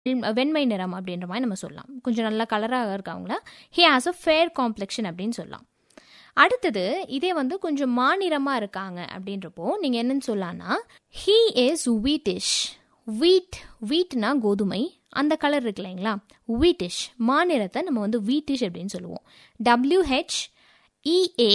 வெண்மை நிறம் அப்படின்ற மாதிரி நம்ம சொல்லலாம் கொஞ்சம் நல்லா கலராக இருக்கவங்கள he has a fair complexion அப்படின்னு சொல்லலாம் அடுத்தது இதே வந்து கொஞ்சம் மாநிறமாக இருக்காங்க அப்படின்றப்போ நீங்கள் என்னன்னு சொல்லலாம்னா ஹீ இஸ் வீட்டிஷ் வீட் வீட்னா கோதுமை அந்த கலர் இருக்கு இல்லைங்களா வீட்டிஷ் மாநிறத்தை நம்ம வந்து வீட்டிஷ் அப்படின்னு சொல்லுவோம் W H E A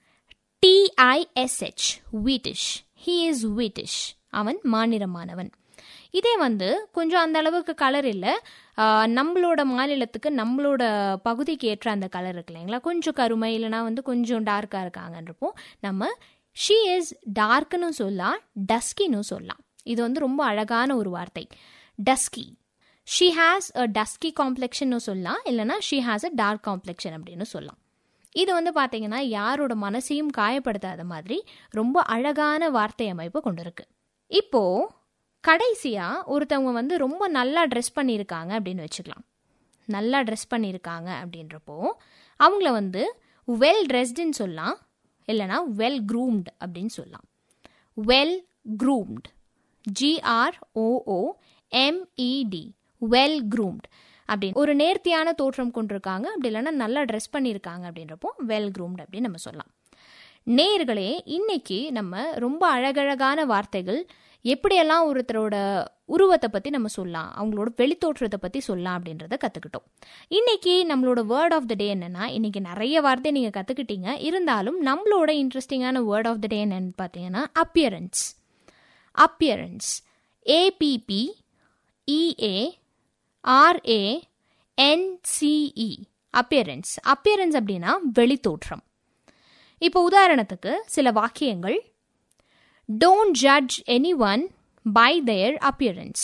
T I S H wheatish he is wheatish அவன் மாநிறமானவன் இதே வந்து கொஞ்சம் அந்த அளவுக்கு கலர் இல்லை நம்மளோட மாநிலத்துக்கு நம்மளோட பகுதிக்கு ஏற்ற அந்த கலர் இருக்கு இல்லைங்களா கொஞ்சம் கருமை இல்லைனா வந்து கொஞ்சம் டார்க்காக இருக்காங்கன்றப்போ நம்ம ஷீ இஸ் டார்க்குன்னு சொல்லலாம் டஸ்கின்னு சொல்லலாம் இது வந்து ரொம்ப அழகான ஒரு வார்த்தை dusky she has a dusky காம்ப்ளெக்ஷன்னு சொல்லலாம் இல்லைனா she has a dark complexion அப்படின்னு சொல்லலாம் இது வந்து பார்த்தீங்கன்னா யாரோட மனசையும் காயப்படுத்தாத மாதிரி ரொம்ப அழகான வார்த்தை அமைப்பு கொண்டிருக்கு இப்போ கடைசியாக ஒருத்தவங்க வந்து ரொம்ப நல்லா ட்ரெஸ் பண்ணியிருக்காங்க அப்படின்னு வச்சுக்கலாம் நல்லா ட்ரெஸ் பண்ணியிருக்காங்க அப்படின்றப்போ அவங்கள வந்து வெல் ட்ரெஸ்டுன்னு சொல்லலாம் இல்லைனா வெல் க்ரூம்டு அப்படின்னு சொல்லலாம் well groomed G R O O M E D well groomed அப்படின்னு ஒரு நேர்த்தியான தோற்றம் கொண்டிருக்காங்க அப்படி இல்லைன்னா நல்லா ட்ரெஸ் பண்ணியிருக்காங்க அப்படின்றப்போ வெல் க்ரூம்ட் அப்படின்னு நம்ம சொல்லலாம் நேர்களே இன்னைக்கு நம்ம ரொம்ப அழகழகான வார்த்தைகள் எப்படியெல்லாம் ஒருத்தரோட உருவத்தை பற்றி நம்ம சொல்லலாம் அவங்களோட வெளித்தோற்றத்தை பற்றி சொல்லலாம் அப்படின்றத கற்றுக்கிட்டோம் இன்னைக்கு நம்மளோட வேர்ட் ஆஃப் த டே என்னென்னா இன்னைக்கு நிறைய வார்த்தை நீங்கள் கற்றுக்கிட்டீங்க இருந்தாலும் நம்மளோட இன்ட்ரெஸ்டிங்கான வேர்ட் ஆஃப் த டே என்னன்னு பார்த்தீங்கன்னா appearance appearance A P P E A R A N C E appearance appearance அப்படின்னா வெளித்தோற்றம் இப்போ உதாரணத்துக்கு சில வாக்கியங்கள் don't judge anyone by their appearance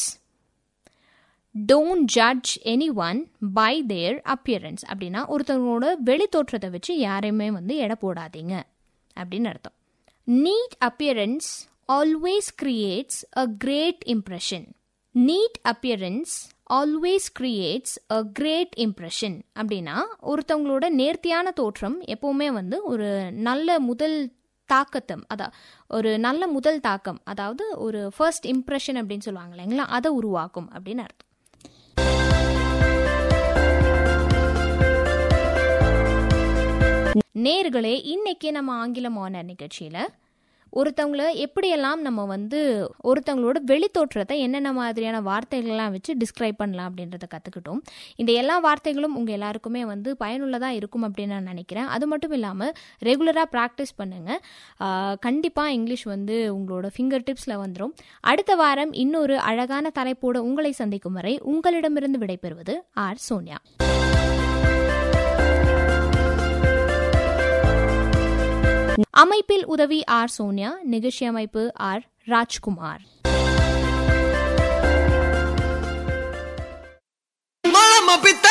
don't judge anyone by their appearance அப்படின்னா ஒருத்தவங்களோட வெளித்தோற்றத்தை வச்சு யாரையுமே வந்து எடை போடாதீங்க அப்படின்னு அர்த்தம் neat appearance always creates a great impression neat appearance always creates a great impression அப்படின்னா ஒருத்தவங்களோட நேர்த்தியான தோற்றம் எப்போவுமே வந்து ஒரு நல்ல முதல் தாக்கத்தம் அதான் ஒரு நல்ல முதல் தாக்கம் அதாவது ஒரு ஃபர்ஸ்ட் இம்ப்ரெஷன் அப்படின்னு சொல்லுவாங்க இல்லைங்களா அதை உருவாக்கும் அப்படின்னு அர்த்தம் நேர்களே இன்னைக்கு நம்ம ஆங்கிலம் ஆனர் நிகழ்ச்சியில் ஒருத்தவங்கள எப்படியெல்லாம் நம்ம வந்து ஒருத்தவங்களோட வெளித்தோற்றத்தை என்னென்ன மாதிரியான வார்த்தைகள்லாம் வச்சு டிஸ்கிரைப் பண்ணலாம் அப்படின்றத கற்றுக்கிட்டோம் இந்த எல்லா வார்த்தைகளும் உங்கள் எல்லாருக்குமே வந்து பயனுள்ளதாக இருக்கும் அப்படின்னு நான் நினைக்கிறேன் அது மட்டும் இல்லாமல் ரெகுலராக ப்ராக்டிஸ் பண்ணுங்கள் கண்டிப்பாக இங்கிலீஷ் வந்து உங்களோட ஃபிங்கர் டிப்ஸில் வந்துடும் அடுத்த வாரம் இன்னொரு அழகான தலைப்போடு உங்களை சந்திக்கும் வரை உங்களிடமிருந்து விடைபெறுவது ஆர் சோனியா அமைப்பில் உதவி ஆர் சோனியா நிகழ்ச்சி அமைப்பு ஆர் ராஜ்குமார்